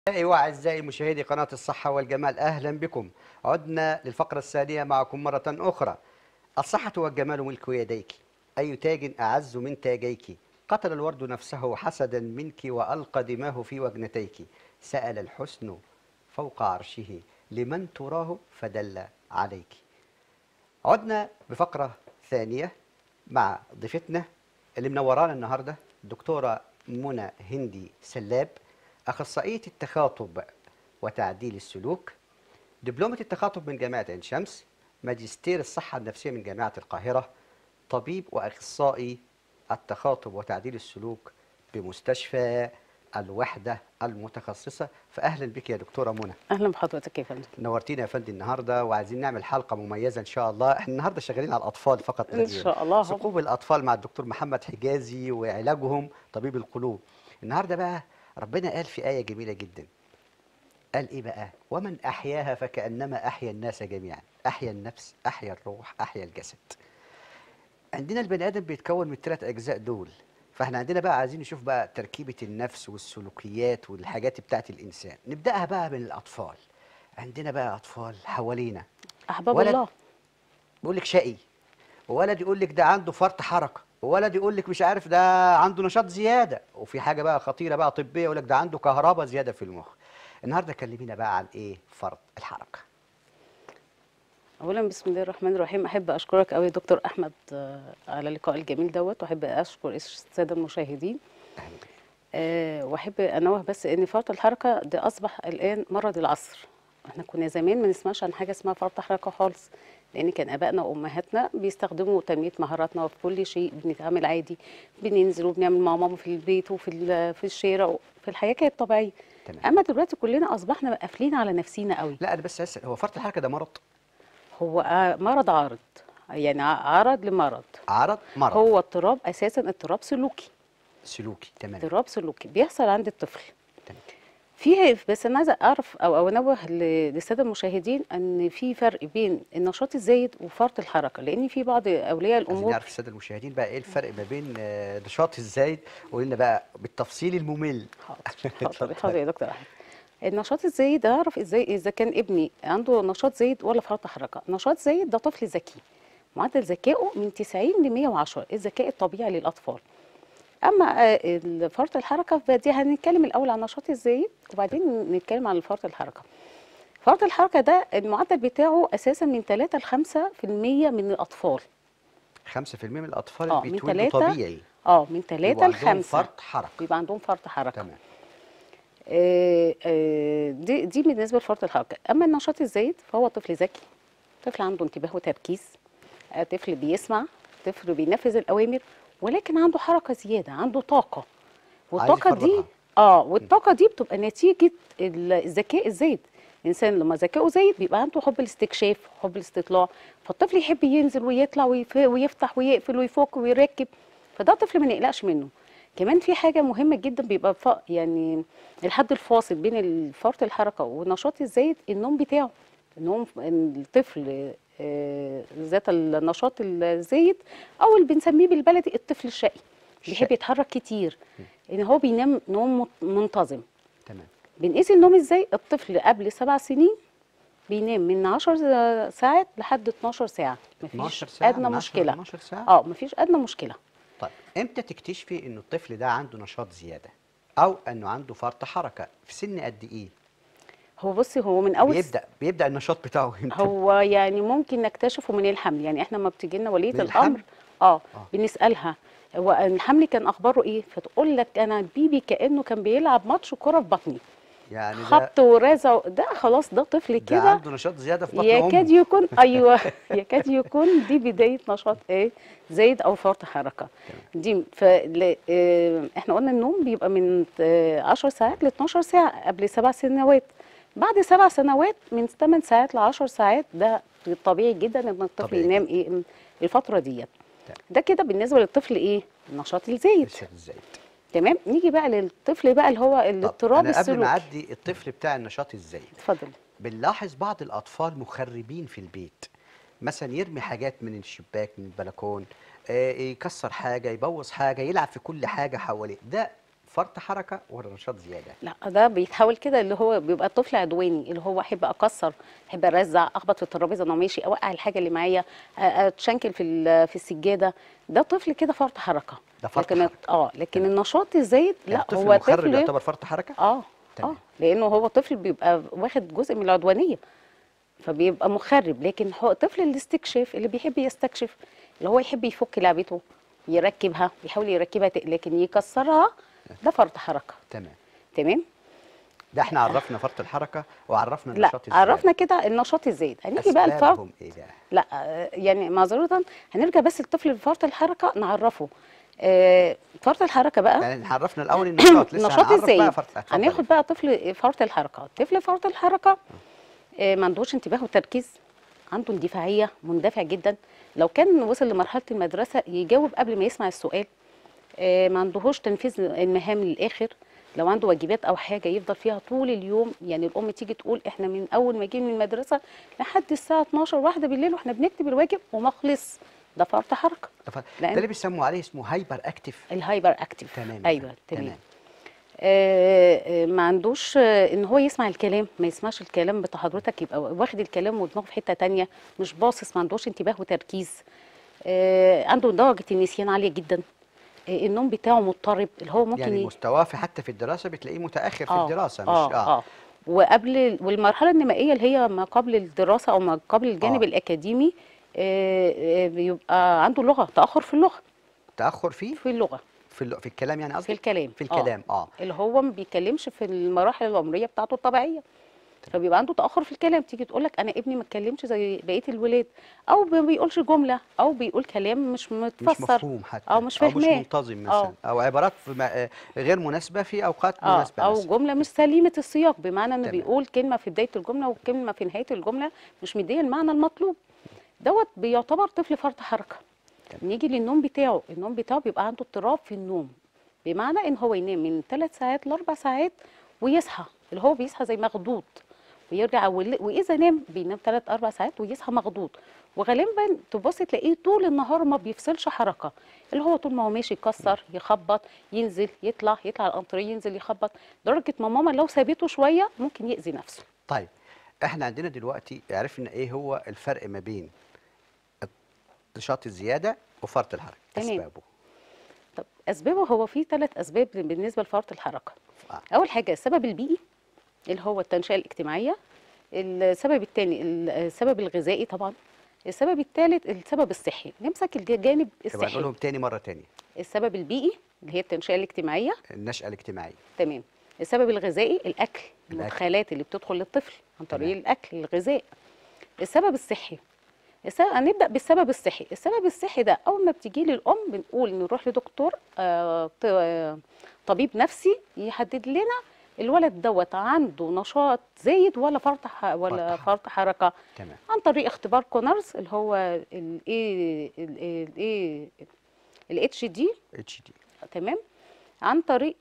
أعزائي وأعزائي مشاهدي قناة الصحة والجمال أهلا بكم عدنا للفقرة الثانية معكم مرة أخرى الصحة والجمال ملك يديك أي تاج أعز من تاجيك قتل الورد نفسه حسدا منك وألقى دماه في وجنتيك سأل الحسن فوق عرشه لمن تراه فدل عليك عدنا بفقرة ثانية مع ضيفتنا اللي منورانا النهاردة الدكتورة منى هندي سلاب أخصائية التخاطب وتعديل السلوك دبلومة التخاطب من جامعة عين شمس ماجستير الصحة النفسية من جامعة القاهرة طبيب وأخصائي التخاطب وتعديل السلوك بمستشفى الوحدة المتخصصة فأهلا بك يا دكتورة منى اهلا بحضرتك يا فندم نورتينا يا فندم النهارده وعايزين نعمل حلقه مميزه ان شاء الله احنا النهارده شغالين على الاطفال فقط لا ان غير. شاء الله ثقوب الاطفال مع الدكتور محمد حجازي وعلاجهم طبيب القلوب النهارده بقى ربنا قال في ايه جميله جدا قال ايه بقى ومن احياها فكانما احيا الناس جميعا احيا النفس احيا الروح احيا الجسد عندنا البني ادم بيتكون من الثلاث اجزاء دول فاحنا عندنا بقى عايزين نشوف بقى تركيبه النفس والسلوكيات والحاجات بتاعت الانسان نبداها بقى من الاطفال عندنا بقى اطفال حوالينا احباب ولد- الله بيقول لك شقي وولد يقول لك ده عنده فرط حركه وولد يقول لك مش عارف ده عنده نشاط زياده وفي حاجه بقى خطيره بقى طبيه يقول لك ده عنده كهرباء زياده في المخ النهارده كلمينا بقى عن ايه فرط الحركه اولا بسم الله الرحمن الرحيم احب اشكرك قوي يا دكتور احمد آه، على اللقاء الجميل دوت واحب اشكر الساده المشاهدين أه واحب انوه بس ان فرط الحركه ده اصبح الان مرض العصر احنا كنا زمان ما نسمعش عن حاجه اسمها فرط حركه خالص لان كان ابائنا وامهاتنا بيستخدموا تنميه مهاراتنا في كل شيء بنتعامل عادي بننزل وبنعمل مع ماما في البيت وفي ال- في الشارع في الحياه كانت طبيعيه تمام اما دلوقتي كلنا اصبحنا قافلين على نفسينا قوي لا انا بس اسال هو فرط الحركه ده مرض هو آه، مرض عارض يعني ع- عرض لمرض عرض مرض هو اضطراب اساسا اضطراب سلوكي سلوكي تمام اضطراب سلوكي بيحصل عند الطفل تمام في بس انا عايزه اعرف او او انوه ل- للساده المشاهدين ان في فرق بين النشاط الزايد وفرط الحركه لان في بعض اولياء عايزين الامور نعرف الساده المشاهدين بقى ايه الفرق ما بين آه، نشاط الزايد وقول لنا بقى بالتفصيل الممل حاضر حاضر اتفضل. حاضر يا دكتور احمد النشاط الزايد اعرف ازاي اذا كان ابني عنده نشاط زايد ولا فرط حركه نشاط زايد ده طفل ذكي معدل ذكائه من 90 ل 110 الذكاء الطبيعي للاطفال اما آه، ال- فرط الحركه فدي هنتكلم الاول عن النشاط الزايد وبعدين نتكلم عن فرط الحركه فرط الحركه ده المعدل بتاعه اساسا من 3 ل 5% من الاطفال 5% من الاطفال اه اللي من بيتولدوا 3 طبيعي اه من 3 بيبقوا ل عندهم 5 فرط حركه بيبقى عندهم فرط حركه تمام آه، آه، دي دي بالنسبه لفرط الحركه اما النشاط الزايد فهو طفل ذكي طفل عنده انتباه وتركيز آه، طفل بيسمع طفل بينفذ الاوامر ولكن عنده حركه زياده عنده طاقه والطاقه دي يفرغها. اه والطاقه دي بتبقى نتيجه ال- الذكاء الزايد الانسان لما ذكائه زايد بيبقى عنده حب الاستكشاف حب الاستطلاع فالطفل يحب ينزل ويطلع ويف- ويفتح ويقفل ويفك ويركب فده طفل ما نقلقش منه كمان في حاجه مهمه جدا بيبقى ف... يعني الحد الفاصل بين الفرط الحركه والنشاط الزايد النوم بتاعه النوم الطفل آه، ذات النشاط الزايد او اللي بنسميه بالبلدي الطفل الشقي بيحب الشقي. يتحرك كتير ان هو بينام نوم مت- منتظم تمام بنقيس النوم ازاي الطفل قبل سبع سنين بينام من 10 ساعات لحد 12 ساعه 12 مفيش ساعه ادنى من 10 ل مشكله 12 ساعه اه مفيش ادنى مشكله طيب امتى تكتشفي انه الطفل ده عنده نشاط زياده او انه عنده فرط حركه في سن قد ايه هو بصي هو من اول بيبدا بيبدا النشاط بتاعه امتى هو يعني ممكن نكتشفه من الحمل يعني احنا لما بتيجي لنا وليه من الامر الحمل؟ اه آه. بنسالها هو الحمل كان اخباره ايه فتقول لك انا بيبي كانه كان بيلعب ماتش كوره في بطني يعني ده خبط ورزع ده خلاص ده طفل ده كده عنده نشاط زياده في بطن يكاد امه يكون ايوه يكاد يكون دي بدايه نشاط ايه زايد او فرط حركه دي ف احنا قلنا النوم بيبقى من آه، 10 ساعات ل 12 ساعه قبل سبع سنوات بعد سبع سنوات من 8 ساعات ل 10 ساعات ده طبيعي جدا ان الطفل طبيعي ينام ايه الفتره ديت تمام. ده كده بالنسبه للطفل ايه النشاط الزايد نشاط الزايد تمام نيجي بقى للطفل بقى اللي هو طب الاضطراب انا قبل ما السلوكي اعدي الطفل بتاع النشاط الزايد اتفضل بنلاحظ بعض الاطفال مخربين في البيت مثلا يرمي حاجات من الشباك من البلكون آه، يكسر حاجه يبوظ حاجه يلعب في كل حاجه حواليه ده فرط حركه ولا نشاط زياده لا ده بيتحول كده اللي هو بيبقى طفل عدواني اللي هو احب اكسر احب ارزع اخبط في الترابيزه وانا ماشي اوقع الحاجه اللي معايا أ- اتشنكل في ال- في السجاده ده طفل كده فرط حركه ده فرط لكن حركة. اه لكن تمام. النشاط الزايد يعني لا الطفل هو المخرب طفل يعتبر فرط حركه اه اه تمام. لانه هو طفل بيبقى واخد جزء من العدوانيه فبيبقى مخرب لكن هو طفل الاستكشاف اللي بيحب يستكشف اللي هو يحب يفك لعبته يركبها يحاول يركبها ت- لكن يكسرها ده فرط حركه تمام تمام ده احنا عرفنا فرط الحركه وعرفنا لا النشاط الزياده عرفنا كده النشاط الزايد هنيجي بقى الفرط أسبابهم ايه بقى لا آه، يعني معذرة هنرجع بس للطفل فرط الحركه نعرفه آه، فرط الحركه بقى يعني عرفنا الاول النشاط لسه النشاط هنعرف بقى ازاي فرط اتفضل. هناخد بقى طفل فرط الحركه طفل فرط الحركه آه، ما عندوش انتباه وتركيز عنده اندفاعيه مندفع جدا لو كان وصل لمرحله المدرسه يجاوب قبل ما يسمع السؤال آه، ما عندهوش تنفيذ المهام للاخر لو عنده واجبات او حاجه يفضل فيها طول اليوم يعني الام تيجي تقول احنا من اول ما جينا من المدرسه لحد الساعه 12 واحده بالليل واحنا بنكتب الواجب وما خلص ده فرط حركه ده ف- لأن- ده اللي بيسموا عليه اسمه هايبر اكتف الهايبر اكتيف تمام ايوه تمام, تمام. آه آه، ما عندوش آه، ان هو يسمع الكلام ما يسمعش الكلام بتاع حضرتك يبقى واخد الكلام ودماغه في حته تانية مش باصص ما عندوش انتباه وتركيز آه عنده درجه النسيان عاليه جدا آه النوم بتاعه مضطرب اللي هو ممكن يعني ي- مستواه في حتى في الدراسه بتلاقيه متاخر في آه، الدراسه مش اه اه وقبل والمرحله النمائيه اللي هي ما قبل الدراسه او ما قبل الجانب آه. الاكاديمي آه آه بيبقى عنده لغه تاخر في اللغه تاخر فيه في اللغه في ال- في الكلام يعني في قصدي الكلام في الكلام اه اللي هو ما بيتكلمش في المراحل العمريه بتاعته الطبيعيه فبيبقى عنده تاخر في الكلام تيجي تقول لك انا ابني ما اتكلمش زي بقيه الولاد او ما بيقولش جمله او بيقول كلام مش مش متفسر مفهوم حتى او مش او مش فاهماه منتظم مثلا آه. او عبارات في ما- غير مناسبه في اوقات اه مناسبه او مثلا. جمله مش سليمه السياق بمعنى انه تمام. بيقول كلمه في بدايه الجمله وكلمه في نهايه الجمله مش مديه المعنى المطلوب دوت بيعتبر طفل فرط حركه تمام. نيجي للنوم بتاعه النوم بتاعه بيبقى عنده اضطراب في النوم بمعنى ان هو ينام من ثلاث ساعات لاربع ساعات ويصحى اللي هو بيصحى زي مخضوض ويرجع وال- واذا نام بينام ثلاث اربع ساعات ويصحى مخضوض وغالبا تبص تلاقيه طول النهار ما بيفصلش حركه اللي هو طول ما هو ماشي يكسر يخبط ينزل يطلع يطلع على الانطريه ينزل يخبط لدرجه ما ماما لو سابته شويه ممكن يأذي نفسه طيب احنا عندنا دلوقتي عرفنا ايه هو الفرق ما بين النشاط الزياده وفرط الحركه تمام. اسبابه طب اسبابه هو في ثلاث اسباب بالنسبه لفرط الحركه آه. اول حاجه السبب البيئي اللي هو التنشئه الاجتماعيه السبب الثاني السبب الغذائي طبعا السبب الثالث السبب الصحي نمسك الجانب يبقى الصحي نقولهم تاني مره تانية السبب البيئي اللي هي التنشئه الاجتماعيه النشأة الاجتماعية تمام السبب الغذائي الاكل الأكل. المدخلات اللي بتدخل للطفل عن طريق تمام. الاكل الغذاء السبب الصحي السبب هنبدا بالسبب الصحي السبب الصحي ده اول ما بتيجي لي الام بنقول نروح لدكتور آه ط- آه، طبيب نفسي يحدد لنا الولد دوت عنده نشاط زايد ولا فرط ح- ولا فرط ح- فرط حركه تمام عن طريق اختبار كونرز اللي هو الاي الاي الاتش دي اتش دي تمام عن طريق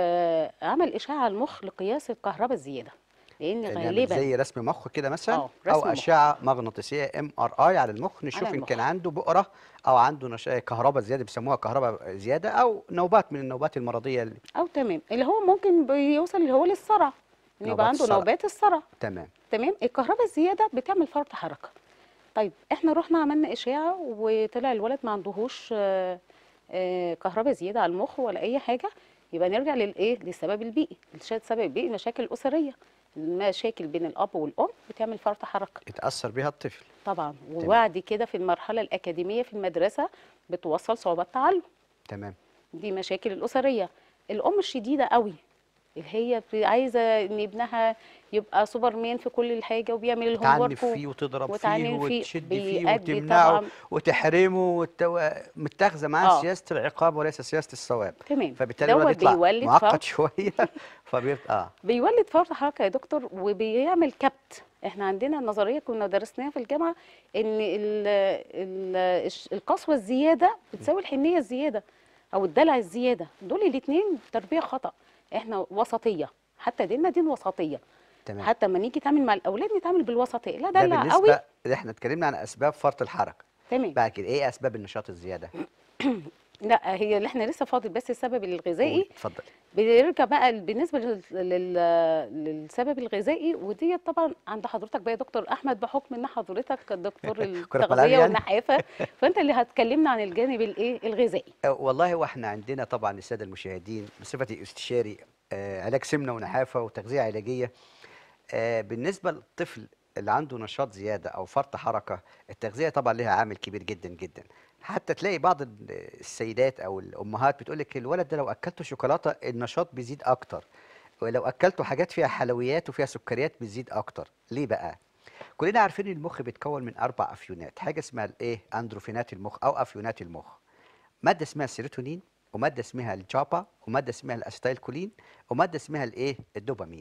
آه عمل اشعه على المخ لقياس الكهرباء الزياده لان غالبا زي رسم مخ كده مثلا آه، او رسم مخ. اشعه مغناطيسيه ام ار اي على المخ نشوف ان المخ. كان عنده بؤره او عنده نش... كهرباء زياده بيسموها كهرباء زياده او نوبات من النوبات المرضيه اللي... او تمام اللي هو ممكن بيوصل اللي هو للصرع ان نوبات يبقى عنده الصرع. نوبات الصرع تمام تمام الكهرباء الزياده بتعمل فرط حركه طيب احنا رحنا عملنا اشعه وطلع الولد ما عندهوش آه، آه، كهرباء زياده على المخ ولا اي حاجه يبقى نرجع للايه للسبب البيئي السبب البيئي المشاكل الاسريه المشاكل بين الاب والام بتعمل فرط حركه يتاثر بها الطفل طبعا وبعد كده في المرحله الاكاديميه في المدرسه بتوصل صعوبات تعلم تمام دي مشاكل الاسريه الام الشديده قوي اللي هي بت- عايزه ان ابنها يبقى سوبرمان في كل الحاجه وبيعمل الهوم تعنف ورك فيه وتضرب فيه وتعنف فيه وتشد فيه بيأدي وتمنعه طبعاً. وتحرمه وت... متاخذه معاه آه. سياسه العقاب وليس سياسه الثواب تمام فبالتالي دوت الولد يطلع بيولد معقد فرط شويه فبيبقى اه بيولد فرط حركه يا دكتور وبيعمل كبت احنا عندنا نظريه كنا درسناها في الجامعه ان ال ال الش- القسوه الزياده بتساوي الحنيه الزياده او الدلع الزياده دول الاثنين تربيه خطا احنا وسطيه حتى ديننا دين وسطيه تمام حتى لما نيجي نتعامل مع الاولاد نتعامل بالوسطيه لا ده دلع بالنسبه قوي احنا اتكلمنا عن اسباب فرط الحركه تمام بعد كده ايه اسباب النشاط الزياده لا هي اللي احنا لسه فاضل بس السبب الغذائي قولي، اتفضل بنرجع بقى بالنسبه لل... لل... للسبب الغذائي ودي طبعا عند حضرتك بقى يا دكتور احمد بحكم ان حضرتك دكتور كرة ملعب التغذيه يعني؟ والنحافه فانت اللي هتكلمنا عن الجانب الايه الغذائي أه، والله هو احنا عندنا طبعا الساده المشاهدين بصفتي استشاري آه، علاج سمنه ونحافه وتغذيه علاجيه آه، بالنسبه للطفل اللي عنده نشاط زياده او فرط حركه التغذيه طبعا لها عامل كبير جدا جدا حتى تلاقي بعض ال- السيدات او الامهات بتقول لك الولد ده لو اكلته شوكولاته النشاط بيزيد اكتر ولو اكلته حاجات فيها حلويات وفيها سكريات بتزيد اكتر ليه بقى كلنا عارفين ان المخ بيتكون من اربع افيونات حاجه اسمها الايه اندروفينات المخ او افيونات المخ ماده اسمها السيروتونين وماده اسمها الجابا وماده اسمها الاسيتايل كولين وماده اسمها الايه الدوبامين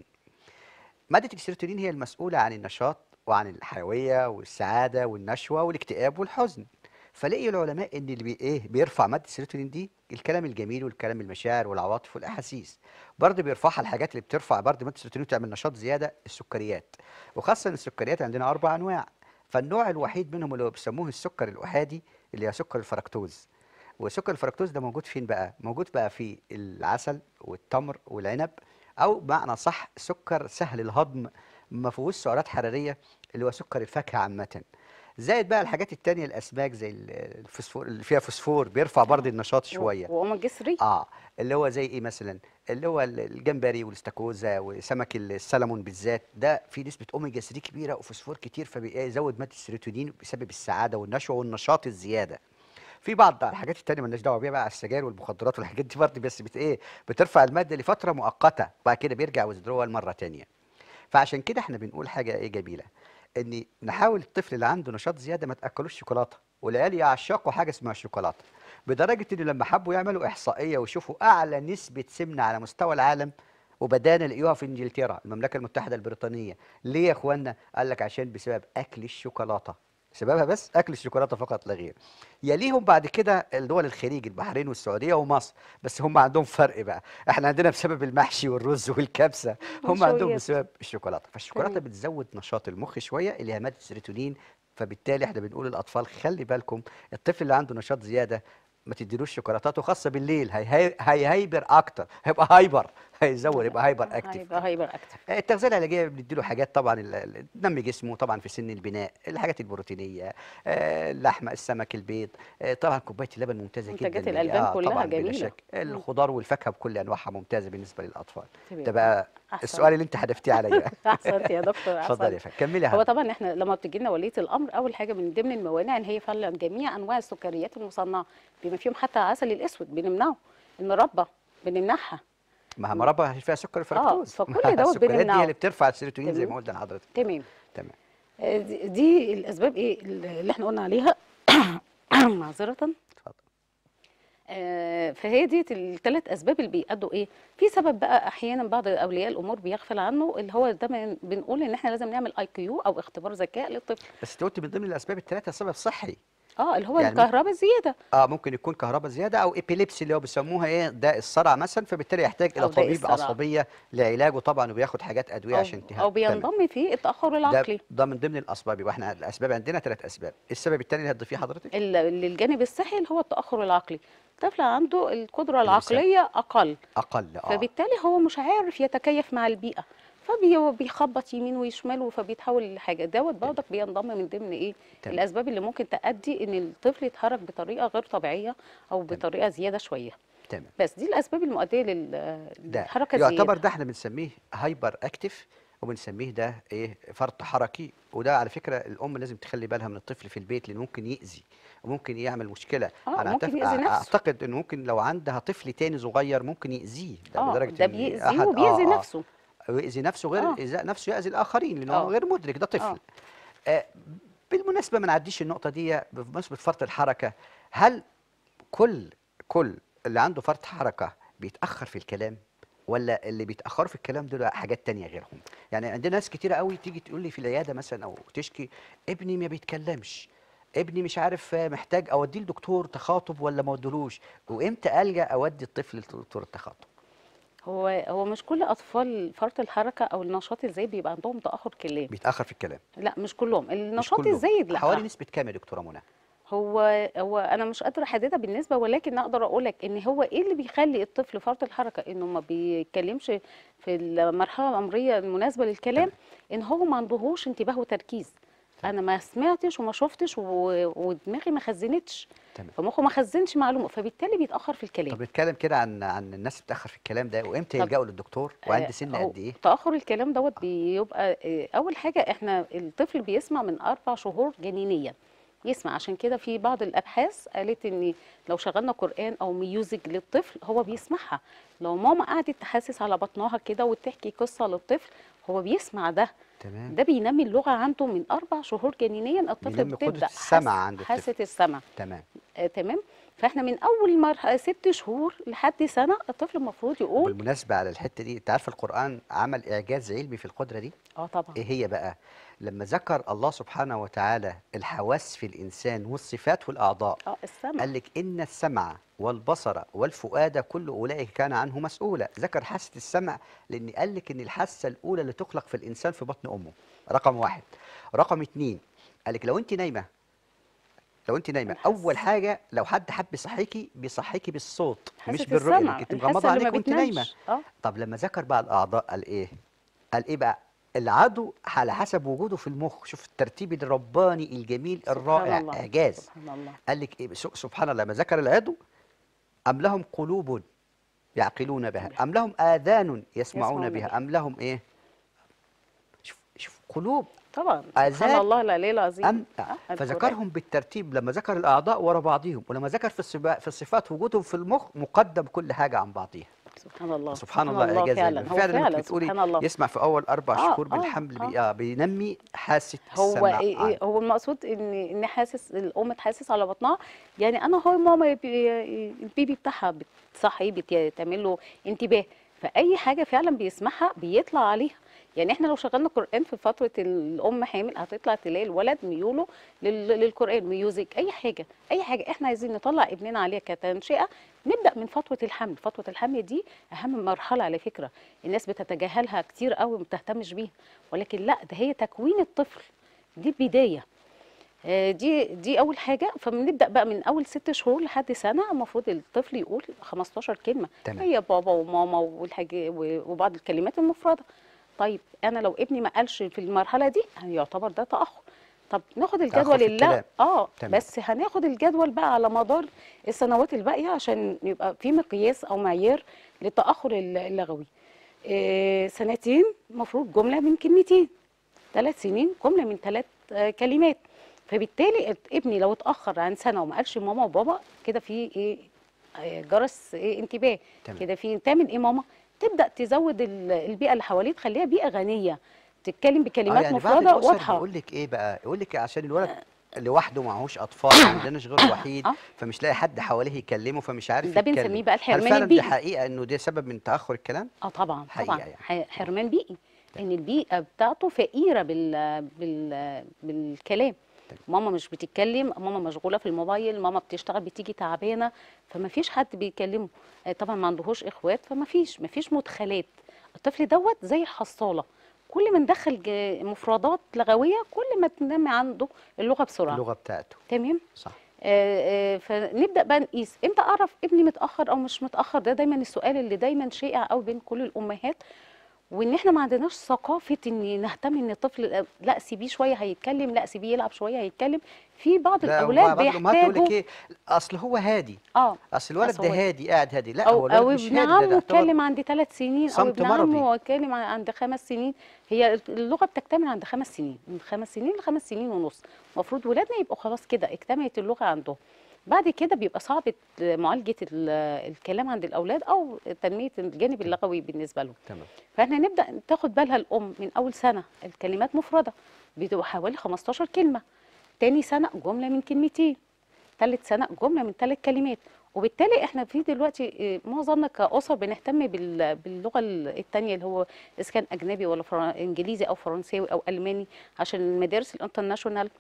ماده السيروتونين هي المسؤوله عن النشاط وعن الحيويه والسعاده والنشوه والاكتئاب والحزن فلقي العلماء ان اللي بي ايه بيرفع ماده السيروتونين دي الكلام الجميل والكلام المشاعر والعواطف والاحاسيس برضه بيرفعها الحاجات اللي بترفع برضه ماده السيروتونين وتعمل نشاط زياده السكريات وخاصه السكريات عندنا اربع انواع فالنوع الوحيد منهم اللي هو بيسموه السكر الاحادي اللي هي سكر الفركتوز وسكر الفركتوز ده موجود فين بقى موجود بقى في العسل والتمر والعنب او بمعنى صح سكر سهل الهضم ما فيهوش سعرات حراريه اللي هو سكر الفاكهه عامه زائد بقى الحاجات التانية الاسماك زي ال- الفوسفور اللي فيها فوسفور بيرفع برضه النشاط شويه واوميجا 3 اه اللي هو زي ايه مثلا اللي هو ال- الجمبري والاستاكوزا وسمك السلمون بالذات ده فيه نسبه اوميجا 3 كبيره وفوسفور كتير فبيزود ماده السيروتونين بيسبب السعاده والنشوه والنشاط الزياده في بعض الحاجات التانية مالناش دعوه بيها بقى السجاير والمخدرات والحاجات دي برضه بس بت ايه بترفع الماده لفتره مؤقته وبعد كده بيرجع ويزدرول مره تانية فعشان كده احنا بنقول حاجه ايه جميله ان نحاول الطفل اللي عنده نشاط زياده ما تاكلوش شوكولاته والعيال يعشقوا حاجه اسمها الشوكولاته بدرجه ان لما حبوا يعملوا احصائيه ويشوفوا اعلى نسبه سمنه على مستوى العالم وبدانا لقيوها في انجلترا المملكه المتحده البريطانيه ليه يا اخوانا قال لك عشان بسبب اكل الشوكولاته سببها بس اكل الشوكولاته فقط لا غير يليهم بعد كده الدول الخليج البحرين والسعوديه ومصر بس هم عندهم فرق بقى احنا عندنا بسبب المحشي والرز والكبسه هم عندهم والشويات. بسبب الشوكولاته فالشوكولاته تمام. بتزود نشاط المخ شويه اللي هي ماده السيروتونين فبالتالي احنا بنقول للاطفال خلي بالكم الطفل اللي عنده نشاط زياده ما تديلوش شوكولاتات وخاصه بالليل هي هي هيهيبر اكتر هيبقى هايبر هيزود يبقى هايبر اكتف هيبقى هايبر اكتف التغذيه العلاجيه بنديله حاجات طبعا ال- ال- تنمي جسمه طبعا في سن البناء الحاجات البروتينيه آه، اللحمه السمك البيض آه، طبعا كوبايه اللبن ممتازه جدا منتجات لل- الألبان كلها طبعا بلا جميلة. شك الخضار والفاكهه بكل انواعها ممتازه بالنسبه للاطفال تمام. ده بقى أحسن. السؤال اللي انت حدفتيه عليا احسنت يا دكتور اتفضل يا احسنت فندم كملي يا هو حبيبي. طبعا احنا لما بتجي لنا وليه الامر اول حاجه من ضمن الموانع ان هي فعلا جميع انواع السكريات المصنعه بما فيهم حتى العسل الاسود بنمنعه المربى بنمنعها ما هي مربى فيها سكر الفركتوز فكل ما دوت السكريات دي بنمنعه. هي اللي بترفع السيروتونين زي تمام. ما قلت لحضرتك تمام تمام آه، دي- دي الاسباب ايه اللي احنا قلنا عليها معذره اتفضل آه، فهي دي الثلاث اسباب اللي بيأدوا ايه في سبب بقى احيانا بعض اولياء الامور بيغفل عنه اللي هو ده من- بنقول ان احنا لازم نعمل اي كيو او اختبار ذكاء للطفل بس انت قلت من ضمن الاسباب الثلاثه سبب صحي اه اللي هو يعني الكهرباء الزياده اه ممكن يكون كهرباء زياده او ايبيليبسي اللي هو بيسموها ايه ده الصرع مثلا فبالتالي يحتاج الى أو داء طبيب الصرع. عصبيه لعلاجه طبعا وبياخد حاجات ادويه او, عشان تهدى أو بينضم في التاخر ده, العقلي ده من ضمن الاسباب يبقى احنا الاسباب عندنا ثلاث اسباب السبب الثاني اللي هتضيفيه حضرتك ال- ال- الجانب الصحي اللي هو التاخر العقلي الطفل عنده القدره اللسان. العقليه اقل اقل اه فبالتالي هو مش عارف يتكيف مع البيئه فبيخبط يمين وشمال فبيتحول لحاجه دوت برضك بينضم من ضمن ايه تمام. الاسباب اللي ممكن تؤدي ان الطفل يتحرك بطريقه غير طبيعيه او بطريقه زياده شويه تمام بس دي الاسباب المؤديه لل- ده للحركه يعتبر الزياده ده احنا بنسميه هايبر اكتف وبنسميه ده ايه فرط حركي وده على فكره الام لازم تخلي بالها من الطفل في البيت لانه ممكن يأذي وممكن يعمل مشكله آه، انا ممكن أعتف- يأذي نفسه. اعتقد انه ممكن لو عندها طفل تاني صغير ممكن يأذيه ده اه لدرجه ده إن بيأذيه أحد- وبيأذي آه، آه. نفسه ويأذي نفسه غير آه. إيذاء نفسه يأذي الآخرين لأنه آه. هو غير مدرك ده طفل آه. آه. بالمناسبة ما نعديش النقطة دي بمناسبة فرط الحركة هل كل كل اللي عنده فرط حركة بيتأخر في الكلام ولا اللي بيتأخروا في الكلام دول حاجات تانية غيرهم يعني عندنا ناس كتيرة قوي تيجي تقول لي في العيادة مثلا أو تشكي ابني ما بيتكلمش ابني مش عارف آه، محتاج اوديه لدكتور تخاطب ولا ما اوديلوش وامتى الجا اودي الطفل لدكتور التخاطب هو هو مش كل اطفال فرط الحركه او النشاط الزايد بيبقى عندهم تاخر كلام بيتاخر في الكلام لا مش كلهم مش النشاط كله. الزايد لا حوالي نسبة كام يا دكتورة منى؟ هو هو انا مش قادره احددها بالنسبه ولكن اقدر اقول لك ان هو ايه اللي بيخلي الطفل فرط الحركه انه ما بيتكلمش في المرحله العمريه المناسبه للكلام ان هو ما عندهوش انتباه وتركيز انا ما سمعتش وما شفتش و- ودماغي ما خزنتش تمام فمخه ما خزنش معلومه فبالتالي بيتاخر في الكلام طب نتكلم كده عن عن الناس اللي بتاخر في الكلام ده وامتى طب- يلجأوا للدكتور وعند آه، سن هو قد ايه تاخر الكلام دوت بيبقى آه، اول حاجه احنا الطفل بيسمع من اربع شهور جنينيا يسمع عشان كده في بعض الابحاث قالت ان لو شغلنا قران او ميوزك للطفل هو بيسمعها لو ماما قعدت تحسس على بطنها كده وتحكي قصه للطفل هو بيسمع ده تمام ده بينمي اللغه عنده من اربع شهور جنينيا الطفل بينمي قدرة بتبدا السمع حس- عند الطفل. حاسه السمع تمام آه تمام فاحنا من اول مرحله ست شهور لحد سنه الطفل المفروض يقول بالمناسبة على الحتة دي انت عارف القرآن عمل إعجاز علمي في القدرة دي اه طبعا ايه هي بقى لما ذكر الله سبحانه وتعالى الحواس في الإنسان والصفات والأعضاء اه السمع قال لك إن السمع والبصر والفؤاد كل أولئك كان عنه مسؤولا ذكر حاسة السمع لأن قال لك إن الحاسة الأولى اللي تخلق في الإنسان في بطن أمه رقم واحد رقم اتنين قال لك لو أنت نايمة لو أنت نايمة الحاسة. أول حاجة لو حد حب يصحيكي بيصحيكي بالصوت مش حاسة بالرؤية السمع لأنك انت الحاسة مغمضة اللي ما عليك وأنت نايمة بتنامش. اه طب لما ذكر بقى الأعضاء قال إيه؟ قال إيه بقى؟ العضو على حسب وجوده في المخ شوف الترتيب الرباني الجميل سبحان الرائع الله، إعجاز سبحان الله قال لك إيه س- سبحان الله لما ذكر العضو أم لهم قلوب يعقلون بها أم لهم آذان يسمعون يسمعون بها بها. أم لهم إيه؟ شوف شوف قلوب طبعا آذان سبحان الله العلي العظيم أم آه، القرآن. فذكرهم بالترتيب لما ذكر الأعضاء ورا بعضهم ولما ذكر في الصفات في الصفات وجودهم في المخ مقدم كل حاجة عن بعضها سبحان الله سبحان الله إعجاز فعلا علمي. هو فعلا فعلا انت بتقولي سبحان الله يسمع في اول اربع آه، شهور آه، بالحمل آه. بي آه بينمي حاسه هو السمع إيه عنه. إيه هو المقصود ان ان حاسس الام تحسس على بطنها يعني انا هو ماما بي- البيبي بتاعها بتصحي بتعمل له انتباه فاي حاجه فعلا بيسمعها بيطلع عليها يعني احنا لو شغلنا قران في فتره الام حامل هتطلع تلاقي الولد ميوله لل- للقران ميوزك اي حاجه اي حاجه احنا عايزين نطلع ابننا عليها كتنشئه نبدا من فتره الحمل فتره الحمل دي اهم مرحله على فكره الناس بتتجاهلها كتير قوي وما بتهتمش بيها ولكن لا ده هي تكوين الطفل دي البدايه آه، دي دي اول حاجه فبنبدا بقى من اول ست شهور لحد سنه المفروض الطفل يقول 15 كلمه تمام. هي بابا وماما والحاجه و- وبعض الكلمات المفرده طيب انا لو ابني ما قالش في المرحله دي يعتبر ده تاخر طب ناخد تأخر الجدول في اللي الكلام. اه تمام. بس هناخد الجدول بقى على مدار السنوات الباقيه عشان يبقى في مقياس او معيار للتاخر الل- اللغوي إيه سنتين المفروض جمله من كلمتين ثلاث سنين جمله من ثلاث كلمات فبالتالي ابني لو اتاخر عن سنه وما قالش ماما وبابا كده في ايه آه، جرس إيه انتباه تمام. كده في تعمل ايه ماما تبدا تزود ال- البيئه اللي حواليه تخليها بيئه غنيه تتكلم بكلمات يعني بعض مفرده الأسر واضحه بيقول لك ايه بقى يقول لك عشان الولد لوحده معهوش اطفال ما عندناش غير وحيد آه. فمش لاقي حد حواليه يكلمه فمش عارف ده يتكلم بنسميه بقى هل الحرمان فعلا دي البيئي. حقيقه انه ده سبب من تاخر الكلام اه طبعا حقيقة طبعا يعني. ح- حرمان بيئي ان البيئه بتاعته فقيره بال بال بالكلام تمام. ماما مش بتتكلم ماما مشغوله في الموبايل ماما بتشتغل بتيجي تعبانه فما فيش حد بيكلمه آه، طبعا ما عندهوش اخوات فما فيش ما فيش مدخلات الطفل دوت زي الحصاله كل ما ندخل ج- مفردات لغويه كل ما تنمي عنده اللغه بسرعه اللغه بتاعته تمام صح آه، آه، فنبدا بقى نقيس امتى اعرف ابني متاخر او مش متاخر ده دايما السؤال اللي دايما شائع قوي بين كل الامهات وان احنا ما عندناش ثقافه ان نهتم ان الطفل لا سيبيه شويه هيتكلم لا سيبيه يلعب شويه هيتكلم في بعض لا الاولاد بعض الامهات تقول لك بيحتاجوا ايه اصل هو هادي اه اصل الولد أصل ده هو- هادي قاعد هادي لا او هو او الولد مش ابن هادي ده عمه ده يعتبر اتكلم عند ثلاث سنين او صمت ابن مرضي. عمه اتكلم عند خمس سنين هي اللغه بتكتمل عند خمس سنين من خمس سنين لخمس سنين ونص المفروض ولادنا يبقوا خلاص كده اكتملت اللغه عندهم بعد كده بيبقى صعب معالجه ال- الكلام عند الاولاد او تنميه الجانب اللغوي بالنسبه لهم تمام فاحنا نبدا تاخد بالها الام من اول سنه الكلمات مفرده بتبقى حوالي 15 كلمه تاني سنه جمله من كلمتين ثالث سنه جمله من ثلاث كلمات وبالتالي احنا في دلوقتي إيه، معظمنا كاسر بنهتم بال- باللغه الثانيه اللي هو اذا كان اجنبي ولا فرن... انجليزي او فرنساوي او الماني عشان المدارس الانترناشونال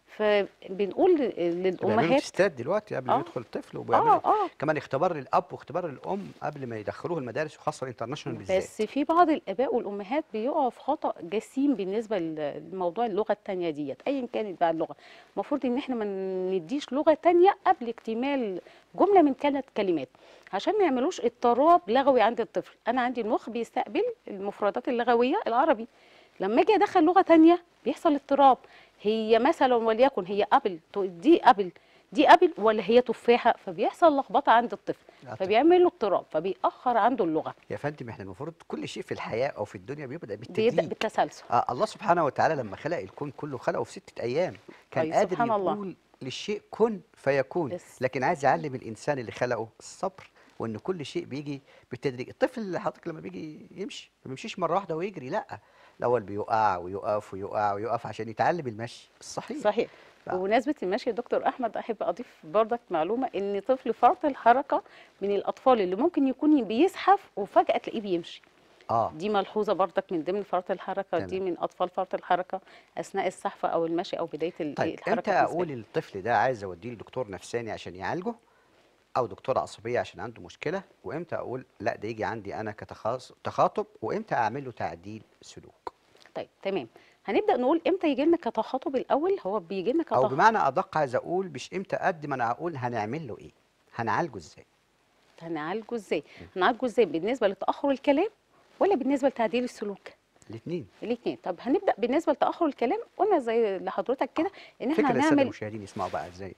فبنقول ل- بيعملوا للامهات تستات دلوقتي قبل ما آه. يدخل الطفل وبيعملوا اه اه كمان اختبار للاب واختبار للام قبل ما يدخلوه المدارس وخاصه الانترناشونال بالذات بس في بعض الاباء والامهات بيقعوا في خطا جسيم بالنسبه ل- لموضوع اللغه التانية ديت ايا كانت بقى اللغه المفروض ان احنا ما نديش لغه تانية قبل اكتمال جمله من ثلاث كلمات عشان ما يعملوش اضطراب لغوي عند الطفل انا عندي المخ بيستقبل المفردات اللغويه العربي لما اجي ادخل لغه تانية بيحصل اضطراب هي مثلا وليكن هي ابل دي ابل دي ابل ولا هي تفاحه فبيحصل لخبطه عند الطفل آه، فبيعمل له اضطراب فبيأخر عنده اللغه يا فندم احنا المفروض كل شيء في الحياه او في الدنيا بيبدا بيبدا بالتدريج بالتسلسل آه الله سبحانه وتعالى لما خلق الكون كله خلقه في ستة أيام كان أي قادر سبحان الله. يقول للشيء كن فيكون بس. لكن عايز يعلم الإنسان اللي خلقه الصبر وإن كل شيء بيجي بالتدريج الطفل اللي حضرتك لما بيجي يمشي ما بيمشيش مرة واحدة ويجري لا الأول بيقع ويقف ويقع ويقف عشان يتعلم المشي الصحيح صحيح ف- بمناسبة المشي يا دكتور أحمد أحب أضيف برضك معلومة إن طفل فرط الحركة من الأطفال اللي ممكن يكون بيزحف وفجأة تلاقيه بيمشي آه دي ملحوظة برضك من ضمن فرط الحركة دي تمام. من أطفال فرط الحركة أثناء السحفة أو المشي أو بداية ال- طيب الحركة امتى بالنسبة اقول له. للطفل ده عايز اوديه لدكتور نفساني عشان يعالجه او دكتور عصبيه عشان عنده مشكله وامتى اقول لا ده يجي عندي انا كتخاطب وامتى اعمل له تعديل سلوك طيب تمام هنبدأ نقول إمتى يجي لنا كتخاطب الأول هو بيجي لنا او كتخاطب بمعنى ادق عايز اقول مش امتى قد ما انا هقول هنعمل له ايه هنعالجه ازاي هنعالجه إزاي هنعالجه إزاي بالنسبة لتأخر الكلام ولا بالنسبة لتعديل السلوك الاثنين الاثنين طب هنبدا بالنسبه لتاخر الكلام قلنا زي لحضرتك كده ان فكره احنا للساده هنعمل المشاهدين يسمعوا بقى ازاي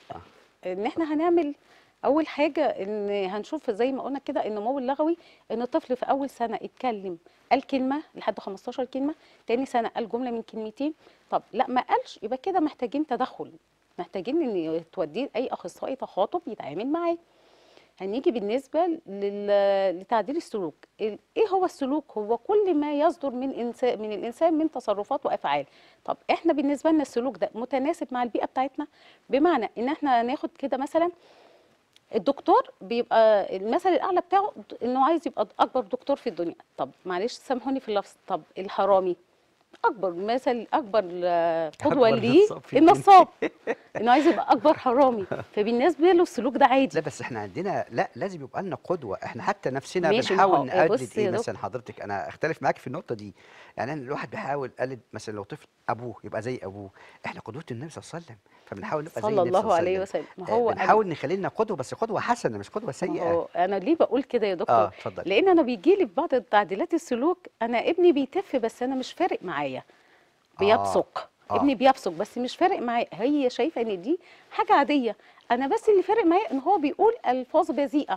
ان احنا هنعمل اول حاجه ان هنشوف زي ما قلنا كده النمو اللغوي ان الطفل في اول سنه اتكلم قال كلمه لحد 15 كلمه تاني سنه قال جمله من كلمتين طب لا ما قالش يبقى كده محتاجين تدخل محتاجين ان توديه اي اخصائي تخاطب يتعامل معاه هنيجي بالنسبه لل- لتعديل السلوك ال- ايه هو السلوك هو كل ما يصدر من انسان من الانسان من تصرفات وافعال طب احنا بالنسبه لنا السلوك ده متناسب مع البيئه بتاعتنا بمعنى ان احنا ناخد كده مثلا الدكتور بيبقى المثل الاعلى بتاعه د- انه عايز يبقى اكبر دكتور في الدنيا طب معلش سامحوني في اللفظ طب الحرامي اكبر مثل اكبر آه، قدوه أكبر ليه نصاب في الدنيا. النصاب انه عايز يبقى اكبر حرامي فبالنسبه له السلوك ده عادي لا بس احنا عندنا لا لازم يبقى لنا قدوه احنا حتى نفسنا ماشي، ما هو- بنحاول نقلد بص يا ايه دكتور. مثلا حضرتك انا اختلف معاك في النقطه دي يعني أنا الواحد بيحاول يقلد مثلا لو طفل ابوه يبقى زي ابوه احنا قدوه النبي صلى الله عليه وسلم فبنحاول نبقى زي صلى النبي الله عليه وسلم ما آه، هو بنحاول نخلي لنا قدوه بس قدوه حسنه مش قدوه ما سيئه هو انا ليه بقول كده يا دكتور اه اتفضل لان انا بيجي لي في بعض تعديلات السلوك انا ابني بيتف بس انا مش فارق معايا بيبصق آه. ابني بيبصق بس مش فارق معايا هي شايفه ان دي حاجه عاديه انا بس اللي فارق معايا ان هو بيقول الفاظ بذيئه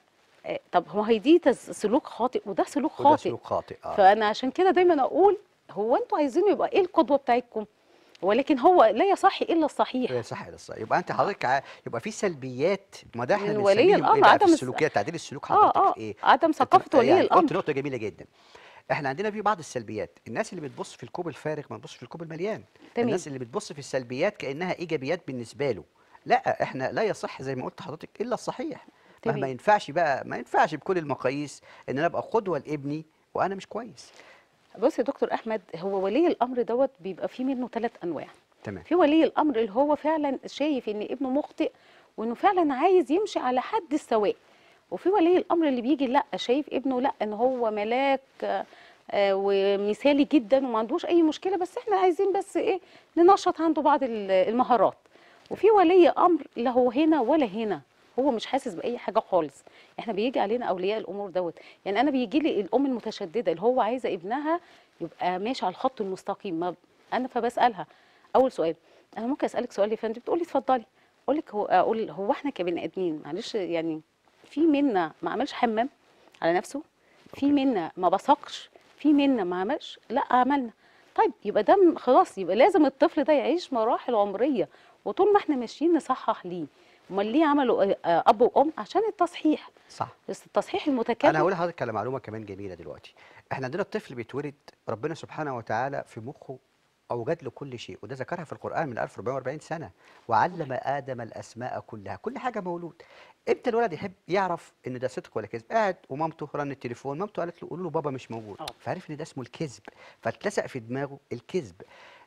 آه، طب هو هي دي تز- سلوك خاطئ وده سلوك وده خاطئ سلوك خاطئ اه فانا عشان كده دايما اقول هو انتوا عايزينه يبقى ايه القدوه بتاعتكم ولكن هو لا يصح الا الصحيح هي صح ده صح يبقى انت حضرتك ع- يبقى في سلبيات ما ده احنا من ولي بنسميهم الأمر ايه بقى عدم في الس- السلوكيات تعديل السلوك اه حضرتك اه في ايه عدم ثقافه ولي يعني قلت الامر نقطة جميلة جدا احنا عندنا في بعض السلبيات الناس اللي بتبص في الكوب الفارغ ما تبص في الكوب المليان تمام. الناس اللي بتبص في السلبيات كأنها ايجابيات بالنسبة له لا احنا لا يصح زي ما قلت حضرتك الا الصحيح ما تمام. ما ينفعش بقى ما ينفعش بكل المقاييس ان انا ابقى قدوة لابني وانا مش كويس بص يا دكتور احمد هو ولي الامر دوت بيبقى فيه منه ثلاث انواع تمام في ولي الامر اللي هو فعلا شايف ان ابنه مخطئ وانه فعلا عايز يمشي على حد السواء وفي ولي الامر اللي بيجي لا شايف ابنه لا ان هو ملاك آه، آه، ومثالي جدا وما عندوش اي مشكله بس احنا عايزين بس ايه ننشط عنده بعض ال- المهارات وفي ولي امر لا هو هنا ولا هنا هو مش حاسس باي حاجه خالص احنا بيجي علينا اولياء الامور دوت يعني انا بيجي لي الام المتشدده اللي هو عايزه ابنها يبقى ماشي على الخط المستقيم ما انا فبسالها اول سؤال انا ممكن اسالك سؤال يا فندم بتقولي اتفضلي اقول لك هو اقول هو احنا كبني ادمين معلش يعني في منا ما عملش حمام على نفسه في أوكي. منا ما بصقش في منا ما عملش لا عملنا طيب يبقى ده م- خلاص يبقى لازم الطفل ده يعيش مراحل عمريه وطول ما احنا ماشيين نصحح ليه امال ليه عملوا آه، آه، اب وام عشان التصحيح صح بس التصحيح المتكامل انا هقول لحضرتك على معلومه كمان جميله دلوقتي احنا عندنا الطفل بيتولد ربنا سبحانه وتعالى في مخه اوجد له كل شيء وده ذكرها في القران من 1440 سنه وعلم ادم الاسماء كلها كل حاجه مولود امتى الولد يحب يعرف ان ده صدق ولا كذب قاعد ومامته رن التليفون مامته قالت له قولوا له بابا مش موجود آه. فعرف ان ده اسمه الكذب فاتلصق في دماغه الكذب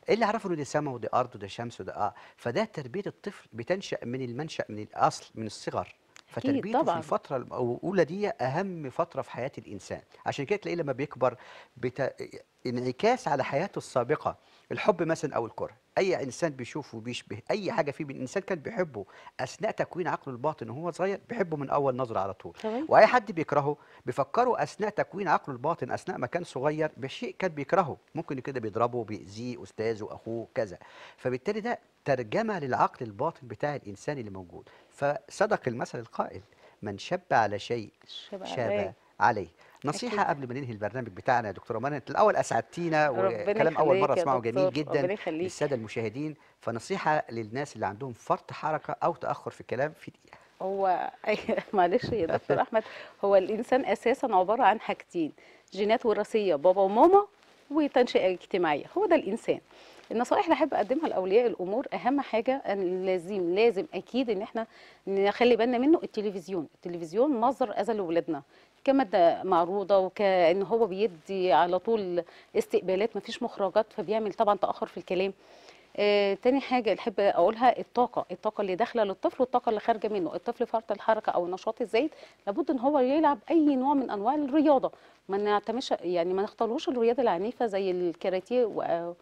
ايه اللي عرفه ان دي سما ودي ارض ودي شمس وده اه فده تربيه الطفل بتنشا من المنشا من الاصل من الصغر فتربيته في طبعاً. الفتره الاولى دي اهم فتره في حياه الانسان عشان كده تلاقيه لما بيكبر بت... انعكاس على حياته السابقه الحب مثلا او الكره اي انسان بيشوفه بيشبه اي حاجه فيه من انسان كان بيحبه اثناء تكوين عقله الباطن وهو صغير بيحبه من اول نظره على طول تمام. واي حد بيكرهه بيفكره اثناء تكوين عقله الباطن اثناء ما كان صغير بشيء كان بيكرهه ممكن كده بيضربه بيأذيه استاذه اخوه كذا فبالتالي ده ترجمه للعقل الباطن بتاع الانسان اللي موجود فصدق المثل القائل من شب على شيء شبه شاب عليه. عليه نصيحة أكيد. قبل ما ننهي البرنامج بتاعنا يا دكتورة منى انت الأول أسعدتينا ربنا وكلام أول مرة يخليك يا أسمعه جميل دكتور، جدا ربنا يخليك. للسادة المشاهدين فنصيحة للناس اللي عندهم فرط حركة أو تأخر في الكلام في دقيقة هو معلش يا دكتور احمد هو الانسان اساسا عباره عن حاجتين جينات وراثيه بابا وماما وتنشئه اجتماعيه هو ده الانسان النصائح اللي احب اقدمها لاولياء الامور اهم حاجه ان لازم لازم اكيد ان احنا نخلي بالنا منه التلفزيون التلفزيون مصدر اذى لاولادنا كماده معروضه وكان هو بيدي على طول استقبالات مفيش مخرجات فبيعمل طبعا تاخر في الكلام آه، تاني حاجة اللي أحب أقولها الطاقة الطاقة اللي داخلة للطفل والطاقة اللي خارجة منه الطفل فرط الحركة أو النشاط الزايد لابد إن هو يلعب أي نوع من أنواع الرياضة ما نعتمدش يعني ما نختارلوش الرياضة العنيفة زي الكاراتيه و-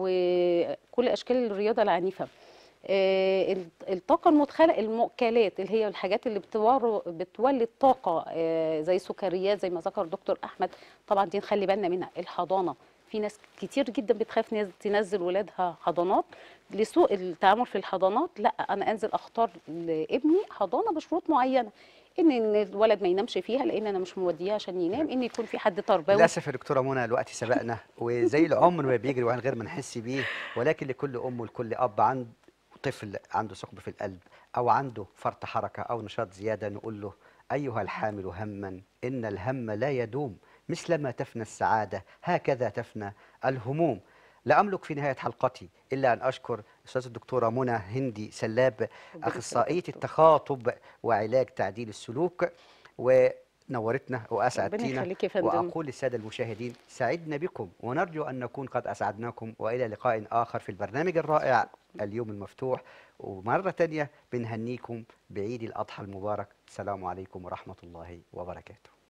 وكل أشكال الرياضة العنيفة آه، ال- الطاقة المدخلة المؤكلات اللي هي الحاجات اللي بتور بتولد طاقة آه، زي السكريات زي ما ذكر دكتور أحمد طبعا دي نخلي بالنا منها الحضانة في ناس كتير جدا بتخاف ناس تنزل ولادها حضانات لسوء التعامل في الحضانات لا انا انزل اختار لابني حضانه بشروط معينه ان إن الولد ما ينامش فيها لان انا مش موديه عشان ينام ان يكون في حد تربوي للأسف يا دكتورة منى الوقت سبقنا وزي العمر ما بيجري وعن غير ما نحس بيه ولكن لكل أم ولكل أب عند طفل عنده ثقب في القلب أو عنده فرط حركة أو نشاط زيادة نقول له أيها الحامل هما إن الهم لا يدوم مثلما تفنى السعادة هكذا تفنى الهموم لا أملك في نهاية حلقتي إلا أن أشكر أستاذ الدكتورة منى هندي سلاب ربنا أخصائية يخليك يا دكتور. التخاطب وعلاج تعديل السلوك ونورتنا وأسعدتينا يخليك يا فندم. وأقول للسادة المشاهدين سعدنا بكم ونرجو أن نكون قد أسعدناكم وإلى لقاء آخر في البرنامج الرائع اليوم المفتوح ومرة تانية بنهنيكم بعيد الأضحى المبارك السلام عليكم ورحمة الله وبركاته